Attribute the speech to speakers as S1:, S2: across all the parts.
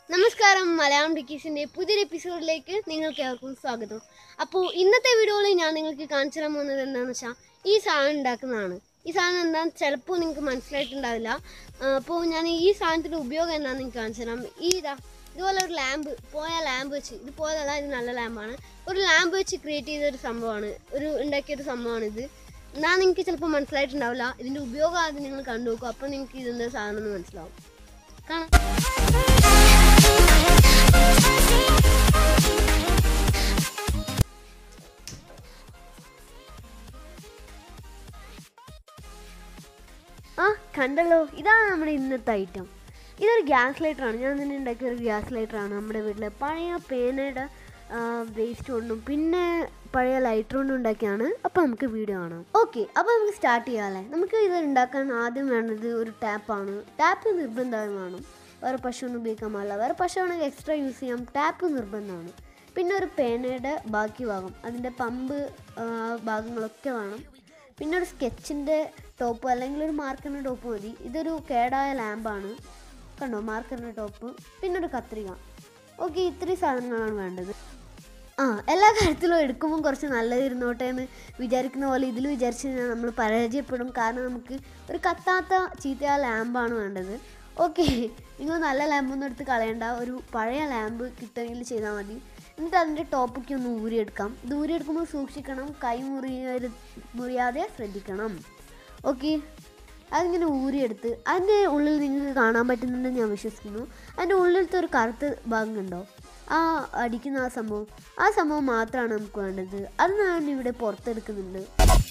S1: നമസ്കാരം മലയാളം ഡിക്കീസിന്റെ പുതിയൊരു എപ്പിസോഡിലേക്ക് നിങ്ങൾക്ക് ഏവർക്കും സ്വാഗതം അപ്പോൾ ഇന്നത്തെ വീഡിയോയിൽ ഞാൻ നിങ്ങൾക്ക് കാണിച്ചു തരാൻ പോകുന്നത് എന്താണെന്ന് വെച്ചാൽ ഈ സാധനം ഉണ്ടാക്കുന്നതാണ് ഈ സാധനം എന്താണെന്ന് ചിലപ്പോൾ നിങ്ങൾക്ക് മനസ്സിലായിട്ടുണ്ടാവില്ല അപ്പോൾ ഞാൻ ഈ സാധനത്തിൻ്റെ ഉപയോഗം എന്താണെന്ന് നിങ്ങൾക്ക് കാണിച്ചു തരാം ഈ ഇതാ ഇതുപോലെ ഒരു ലാമ്പ് പോയ ലാമ്പ് വെച്ച് ഇത് പോയതല്ല ഇത് നല്ല ലാമ്പാണ് ഒരു ലാമ്പ് വെച്ച് ക്രിയേറ്റ് ചെയ്ത ഒരു സംഭവമാണ് ഒരു ഉണ്ടാക്കിയ ഒരു സംഭവമാണ് ഇത് എന്നാൽ നിങ്ങൾക്ക് ചിലപ്പോൾ മനസ്സിലായിട്ടുണ്ടാവില്ല ഇതിൻ്റെ ഉപയോഗം ആദ്യം നിങ്ങൾ കണ്ടു നോക്കും അപ്പോൾ നിങ്ങൾക്ക് ഇതിൻ്റെ സാധനം എന്ന് മനസ്സിലാവും കാണാം ആ കണ്ടല്ലോ ഇതാണ് നമ്മുടെ ഇന്നത്തെ ഐറ്റം ഇതൊരു ഗ്യാസ് ലൈറ്ററാണ് ഞാൻ തന്നെ ഉണ്ടാക്കിയ ഒരു ഗ്യാസ് ലൈറ്ററാണ് നമ്മുടെ വീട്ടിലെ പഴയ പേനയുടെ വേസ്റ്റ് കൊണ്ടും പിന്നെ പഴയ ലൈറ്റർ കൊണ്ടും ഉണ്ടാക്കിയാണ് അപ്പോൾ നമുക്ക് വീഡിയോ കാണാം ഓക്കെ അപ്പോൾ നമുക്ക് സ്റ്റാർട്ട് ചെയ്യാമല്ലേ നമുക്ക് ഇത് ഉണ്ടാക്കാൻ ആദ്യം വേണ്ടത് ഒരു ടാപ്പാണ് ടാപ്പ് നിർബന്ധമായും വേണം വേറെ പശുവൊന്നും ഉപയോഗിക്കാൻ പാടില്ല വേറെ പശു ആണെങ്കിൽ എക്സ്ട്രാ യൂസ് ചെയ്യാം ടാപ്പ് നിർബന്ധമാണ് പിന്നെ ഒരു പേനയുടെ ബാക്കി ഭാഗം അതിൻ്റെ പമ്പ് ആ, ഭാഗങ്ങളൊക്കെ വേണം പിന്നെ ഒരു സ്കെച്ചിൻ്റെ ടോപ്പ് അല്ലെങ്കിൽ ഒരു മാർക്കറിൻ്റെ ടോപ്പ് മതി ഇതൊരു കേടായ ലാമ്പാണ് കണ്ടോ മാർക്കറിൻ്റെ ടോപ്പ് പിന്നെ ഒരു കത്രിക ഓക്കെ ഇത്രയും സാധനങ്ങളാണ് വേണ്ടത് ആ എല്ലാ കാര്യത്തിലും എടുക്കുമ്പോൾ കുറച്ച് നല്ലതിരുന്നോട്ടെ എന്ന് വിചാരിക്കുന്ന പോലെ ഇതിൽ വിചാരിച്ച് കഴിഞ്ഞാൽ നമ്മൾ പരാജയപ്പെടും കാരണം നമുക്ക് ഒരു കത്താത്ത ചീത്തയായ ലാമ്പാണ് വേണ്ടത് ഓക്കെ നിങ്ങൾ നല്ല ലാമ്പൊന്നും എടുത്ത് കളയണ്ട ഒരു പഴയ ലാമ്പ് കിട്ടുമെങ്കിൽ ചെയ്താൽ മതി എന്നിട്ട് അതിൻ്റെ ടോപ്പൊക്കെ ഒന്ന് ഊരിയെടുക്കാം ഇത് ഊരിയെടുക്കുമ്പോൾ സൂക്ഷിക്കണം കൈ മുറിയ മുറിയാതെ ശ്രദ്ധിക്കണം ഓക്കെ അതിങ്ങനെ ഊരിയെടുത്ത് അതിൻ്റെ ഉള്ളിൽ നിങ്ങൾക്ക് കാണാൻ പറ്റുന്നുണ്ടെന്ന് ഞാൻ വിശ്വസിക്കുന്നു അതിൻ്റെ ഉള്ളിലത്തെ ഒരു കറുത്ത ഭാഗം ഉണ്ടോ ആ അടിക്കുന്ന ആ സംഭവം ആ സംഭവം മാത്രമാണ് നമുക്ക് വേണ്ടത് അത് ഞാൻ ഇവിടെ പുറത്തെടുക്കുന്നുണ്ട്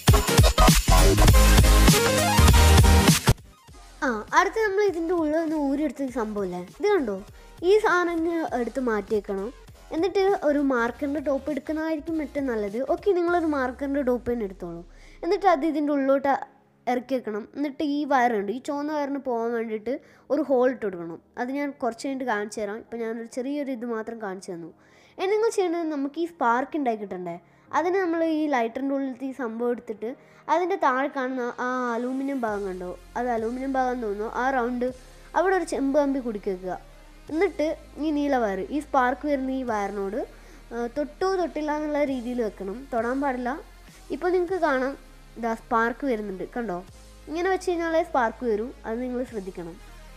S1: ആ അടുത്ത് നമ്മൾ ഇതിൻ്റെ ഉള്ളിൽ നിന്ന് ഊരിയെടുത്ത ഈ സംഭവമില്ലേ ഇത് കണ്ടോ ഈ സാധനം ഇങ്ങ് എടുത്ത് മാറ്റിയേക്കണം എന്നിട്ട് ഒരു മാർക്കറിൻ്റെ ടോപ്പ് എടുക്കുന്നതായിരിക്കും ഏറ്റവും നല്ലത് ഓക്കെ നിങ്ങളൊരു മാർക്കറിൻ്റെ ടോപ്പ് തന്നെ എടുത്തോളൂ എന്നിട്ട് അത് ഇതിൻ്റെ ഉള്ളിലോട്ട് ഇറക്കി വെക്കണം എന്നിട്ട് ഈ വയറുണ്ട് ഈ ചുവന്ന വയറിന് പോകാൻ വേണ്ടിയിട്ട് ഒരു ഹോൾ ഇട്ട് കൊടുക്കണം അത് ഞാൻ കുറച്ച് കഴിഞ്ഞിട്ട് കാണിച്ചു തരാം ഇപ്പം ഞാനൊരു ചെറിയൊരു ഇത് മാത്രം കാണിച്ചു തന്നു ഇനി നിങ്ങൾ ചെയ്യേണ്ടത് നമുക്ക് ഈ സ്പാർക്ക് ഉണ്ടാക്കി കിട്ടണ്ടേ അതിന് നമ്മൾ ഈ ലൈറ്ററിൻ്റെ ഉള്ളിലത്തെ ഈ സംഭവം എടുത്തിട്ട് അതിൻ്റെ താഴെ കാണുന്ന ആ അലൂമിനിയം ഭാഗം കണ്ടോ അത് അലൂമിനിയം ഭാഗം തോന്നുന്നു ആ റൗണ്ട് അവിടെ ഒരു ചെമ്പ് കമ്പി കുടുക്കി വെക്കുക എന്നിട്ട് ഈ നീല വയർ ഈ സ്പാർക്ക് വരുന്ന ഈ വയറിനോട് ആ, തൊട്ടു തൊട്ടില്ല എന്നുള്ള രീതിയിൽ വെക്കണം തൊടാൻ പാടില്ല ഇപ്പോൾ നിങ്ങൾക്ക് കാണാം ഇതാ സ്പാർക്ക് വരുന്നുണ്ട് കണ്ടോ ഇങ്ങനെ വെച്ച് കഴിഞ്ഞാലേ സ്പാർക്ക് വരും അത് നിങ്ങൾ ശ്രദ്ധിക്കണം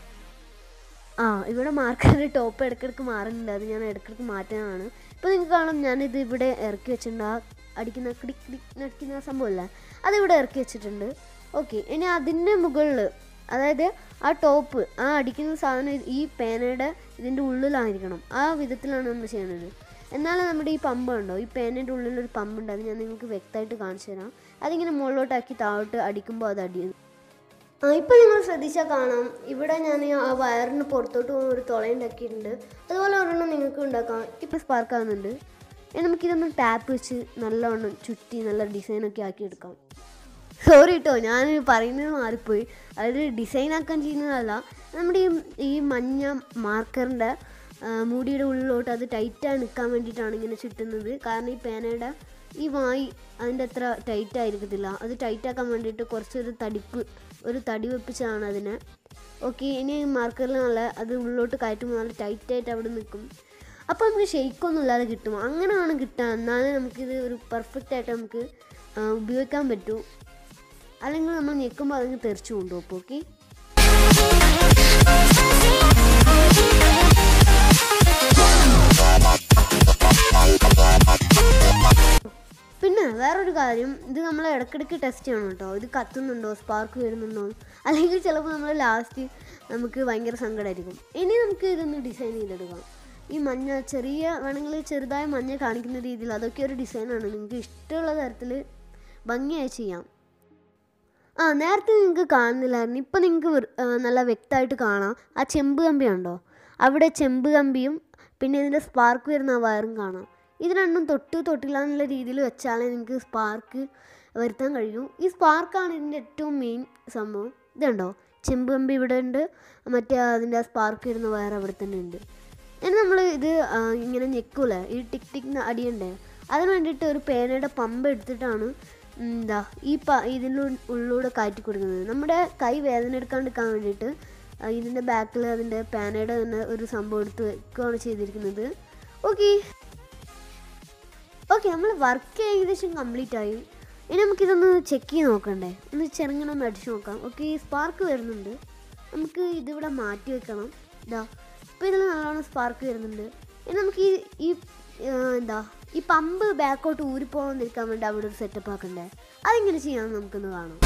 S1: ആ ഇവിടെ മാർക്കറിൻ്റെ ടോപ്പ് ഇടയ്ക്കിടയ്ക്ക് മാറുന്നുണ്ട് അത് ഞാൻ ഇടയ്ക്കിടയ്ക്ക് മാറ്റാനാണ് ഇപ്പോൾ നിങ്ങൾക്ക് കാണാം ഞാനിത് ഇവിടെ ഇറക്കി വെച്ചിട്ടുണ്ട് ആ അടിക്കുന്ന ക്ലിക്ക് ക്ലിക്ക് നടിക്കുന്ന സംഭവമില്ല അതിവിടെ ഇറക്കി വെച്ചിട്ടുണ്ട് ഓക്കെ ഇനി അതിൻ്റെ മുകളിൽ അതായത് ആ ടോപ്പ് ആ അടിക്കുന്ന സാധനം ഈ പേനയുടെ ഇതിൻ്റെ ഉള്ളിലായിരിക്കണം ആ വിധത്തിലാണ് നമ്മൾ ചെയ്യുന്നത് എന്നാലും നമ്മുടെ ഈ പമ്പ് ഉണ്ടോ ഈ പേനയുടെ ഉള്ളിലൊരു പമ്പുണ്ട് അത് ഞാൻ നിങ്ങൾക്ക് വ്യക്തമായിട്ട് കാണിച്ചു തരാം അതിങ്ങനെ മുകളിലോട്ടാക്കി താഴോട്ട് അടിക്കുമ്പോൾ അത് അടിയും ആ ഇപ്പം നിങ്ങൾ ശ്രദ്ധിച്ചാൽ കാണാം ഇവിടെ ഞാൻ ആ വയറിന് പുറത്തോട്ട് പോകുന്ന ഒരു തുളയുണ്ടാക്കിയിട്ടുണ്ട് അതുപോലെ ഒരെണ്ണം നിങ്ങൾക്ക് ഉണ്ടാക്കാം ഇപ്പം സ്പാർക്ക് ആകുന്നുണ്ട് ഇനി നമുക്കിതൊന്ന് ടാപ്പ് വെച്ച് നല്ലവണ്ണം ചുറ്റി നല്ല ഡിസൈനൊക്കെ ആക്കി എടുക്കാം സോറി കേട്ടോ ഞാൻ പറയുന്നത് മാറിപ്പോയി അതായത് ഡിസൈൻ ആക്കാൻ ചെയ്യുന്നതല്ല നമ്മുടെ ഈ ഈ മഞ്ഞ മാർക്കറിൻ്റെ മൂടിയുടെ ഉള്ളിലോട്ട് അത് ടൈറ്റായി നിൽക്കാൻ വേണ്ടിയിട്ടാണ് ഇങ്ങനെ ചുറ്റുന്നത് കാരണം ഈ പേനയുടെ ഈ വായി അതിൻ്റെ അത്ര ടൈറ്റ് ആയിരിക്കത്തില്ല അത് ടൈറ്റ് ആക്കാൻ വേണ്ടിയിട്ട് കുറച്ചൊരു തടിപ്പ് ഒരു തടി വെപ്പിച്ചതാണ് അതിനെ ഓക്കെ ഇനി മാർക്കറിൽ നല്ല അത് ഉള്ളിലോട്ട് കയറ്റുമ്പോൾ നല്ല ടൈറ്റായിട്ട് അവിടെ നിൽക്കും അപ്പോൾ നമുക്ക് ഷെയ്ക്കൊന്നും ഇല്ലാതെ കിട്ടും അങ്ങനെ വേണം കിട്ടാൻ എന്നാലേ നമുക്കിത് ഒരു പെർഫെക്റ്റ് ആയിട്ട് നമുക്ക് ആ, ഉപയോഗിക്കാൻ പറ്റൂ അല്ലെങ്കിൽ നമ്മൾ ഞെക്കുമ്പോൾ അതങ്ങ് തെറിച്ചു കൊണ്ടുപോകും ഓക്കെ പിന്നെ വേറൊരു കാര്യം ഇത് നമ്മൾ ഇടയ്ക്കിടയ്ക്ക് ടെസ്റ്റ് ചെയ്യണം കേട്ടോ ഇത് കത്തുന്നുണ്ടോ സ്പാർക്ക് വരുന്നുണ്ടോ അല്ലെങ്കിൽ ചിലപ്പോൾ നമ്മൾ ലാസ്റ്റ് നമുക്ക് ഭയങ്കര സങ്കടമായിരിക്കും ഇനി നമുക്ക് ഇതൊന്ന് ഡിസൈൻ ചെയ്തെടുക്കാം ഈ മഞ്ഞ ചെറിയ വേണമെങ്കിൽ ചെറുതായ മഞ്ഞ കാണിക്കുന്ന രീതിയിൽ അതൊക്കെ ഒരു ഡിസൈനാണ് നിങ്ങൾക്ക് ഇഷ്ടമുള്ള തരത്തിൽ ഭംഗിയായി ചെയ്യാം ആ നേരത്തെ നിങ്ങൾക്ക് കാണുന്നില്ലായിരുന്നു ഇപ്പം നിങ്ങൾക്ക് വൃ- ആ, നല്ല വ്യക്തമായിട്ട് കാണാം ആ ചെമ്പ് കമ്പി ഉണ്ടോ അവിടെ ചെമ്പ് കമ്പിയും പിന്നെ ഇതിൻ്റെ സ്പാർക്ക് വരുന്ന ആ വയറും കാണാം ഇത് രണ്ടും തൊട്ട് തൊട്ടില്ല എന്നുള്ള രീതിയിൽ വെച്ചാലേ നിങ്ങൾക്ക് സ്പാർക്ക് വരുത്താൻ കഴിയൂ ഈ സ്പാർക്കാണ് ഇതിൻ്റെ ഏറ്റവും മെയിൻ സംഭവം ഇതുണ്ടോ ചെമ്പ് കമ്പി ഇവിടെ ഉണ്ട് മറ്റേ അതിൻ്റെ സ്പാർക്ക് വരുന്ന വയർ അവിടെ തന്നെ ഉണ്ട് ഇനി നമ്മൾ ഇത് ആ, ഇങ്ങനെ ഞെക്കൂലേ ഈ ടിക് ടിക് അടിയണ്ടേ അതിന് വേണ്ടിയിട്ട് ഒരു പേനയുടെ പമ്പ് എടുത്തിട്ടാണ് എന്താ ഈ പ ഇതിൻ്റെ ഉള്ളിലൂടെ കയറ്റി കൊടുക്കുന്നത് നമ്മുടെ കൈ വേദന എടുക്കാണ്ടിരിക്കാൻ വേണ്ടിയിട്ട് ആ, ഇതിൻ്റെ ബാക്കിൽ അതിൻ്റെ പാനയുടെ തന്നെ ഒരു സംഭവം എടുത്ത് വെക്കുകയാണ് ചെയ്തിരിക്കുന്നത് ഓക്കെ ഓക്കെ നമ്മൾ വർക്ക് ഏകദേശം കംപ്ലീറ്റ് ആയി ഇനി നമുക്കിതൊന്ന് ചെക്ക് ചെയ്ത് നോക്കണ്ടേ ഒന്ന് ചെറുങ്ങനെ ഒന്ന് അടിച്ചു നോക്കാം ഓക്കെ സ്പാർക്ക് വരുന്നുണ്ട് നമുക്ക് ഇതിവിടെ മാറ്റി വെക്കണം ഇതാ ഇപ്പോൾ ഇതിൽ നല്ലോണം സ്പാർക്ക് വരുന്നുണ്ട് ഇനി നമുക്ക് ഈ ഈ ആ, എന്താ ഈ പമ്പ് ബാക്കോട്ട് ഊരിപ്പോകാതിരിക്കാൻ വേണ്ടി അവിടെ ഒരു സെറ്റപ്പ് ആക്കണ്ടേ അതെങ്ങനെ ചെയ്യാമെന്ന് നമുക്കൊന്ന് കാണാം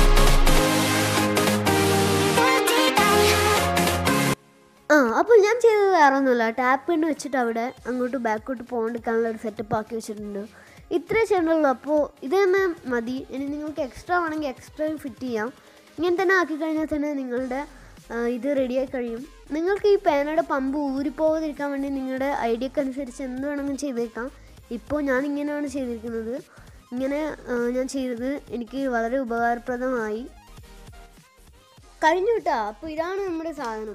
S1: ആ അപ്പോൾ ഞാൻ ചെയ്തത് വേറെ ഒന്നുമില്ല ടാപ്പ് പെണ്ണ് വെച്ചിട്ട് അവിടെ അങ്ങോട്ട് ബാക്കോട്ട് പോകാണ്ടിരിക്കാനുള്ള ഒരു സെറ്റപ്പ് ആക്കി വെച്ചിട്ടുണ്ട് ഇത്രേ ചെയ്യണ്ടുള്ളൂ അപ്പോൾ ഇത് തന്നെ മതി ഇനി നിങ്ങൾക്ക് എക്സ്ട്രാ വേണമെങ്കിൽ എക്സ്ട്രാ ഫിറ്റ് ചെയ്യാം ഇങ്ങനെ തന്നെ ആക്കി കഴിഞ്ഞാൽ തന്നെ നിങ്ങളുടെ ആ, ഇത് റെഡിയായി കഴിയും നിങ്ങൾക്ക് ഈ പേനയുടെ പമ്പ് ഊരിപ്പോകാതിരിക്കാൻ വേണ്ടി നിങ്ങളുടെ ഐഡിയക്ക് അനുസരിച്ച് എന്ത് വേണമെങ്കിലും ചെയ്തേക്കാം ഇപ്പോൾ ഞാൻ ഇങ്ങനെയാണ് ചെയ്തിരിക്കുന്നത് ഇങ്ങനെ ആ, ഞാൻ ചെയ്തത് എനിക്ക് വളരെ ഉപകാരപ്രദമായി കഴിഞ്ഞു കേട്ടോ അപ്പോൾ ഇതാണ് നമ്മുടെ സാധനം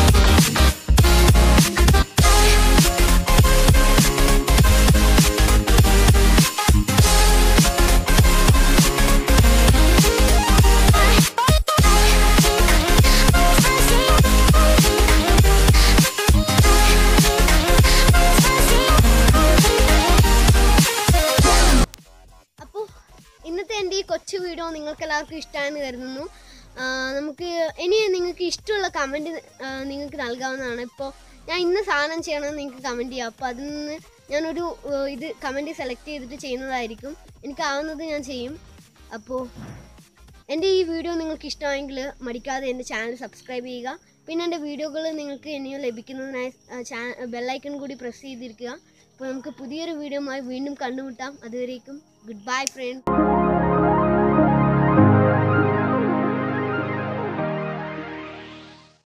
S1: അപ്പോൾ ഇന്നത്തെ എൻ്റെ ഈ കൊച്ചു വീഡിയോ നിങ്ങൾക്ക് എല്ലാവർക്കും ഇഷ്ടമാണെന്ന് കരുതുന്നു ആ, നമുക്ക് ഇനി നിങ്ങൾക്ക് ഇഷ്ടമുള്ള കമൻറ്റ് നിങ്ങൾക്ക് നൽകാവുന്നതാണ് ഇപ്പോൾ ഞാൻ ഇന്ന സാധനം ചെയ്യണമെന്ന് നിങ്ങൾക്ക് കമൻറ്റ് ചെയ്യാം അപ്പോൾ അതിൽ നിന്ന് ഞാനൊരു ആ, ഇത് കമൻറ്റ് സെലക്ട് ചെയ്തിട്ട് ചെയ്യുന്നതായിരിക്കും എനിക്കാവുന്നത് ഞാൻ ചെയ്യും അപ്പോൾ എൻ്റെ ഈ വീഡിയോ നിങ്ങൾക്ക് ഇഷ്ടമായെങ്കിൽ മടിക്കാതെ എൻ്റെ ചാനൽ സബ്സ്ക്രൈബ് ചെയ്യുക പിന്നെ എൻ്റെ വീഡിയോകൾ നിങ്ങൾക്ക് ഇനിയും ലഭിക്കുന്നതിനായി ബെല്ലൈക്കൺ കൂടി പ്രസ് ചെയ്തിരിക്കുക അപ്പോൾ നമുക്ക് പുതിയൊരു വീഡിയോയുമായി വീണ്ടും കണ്ടുമുട്ടാം അതുവരേക്കും ഗുഡ് ബൈ ഫ്രണ്ട്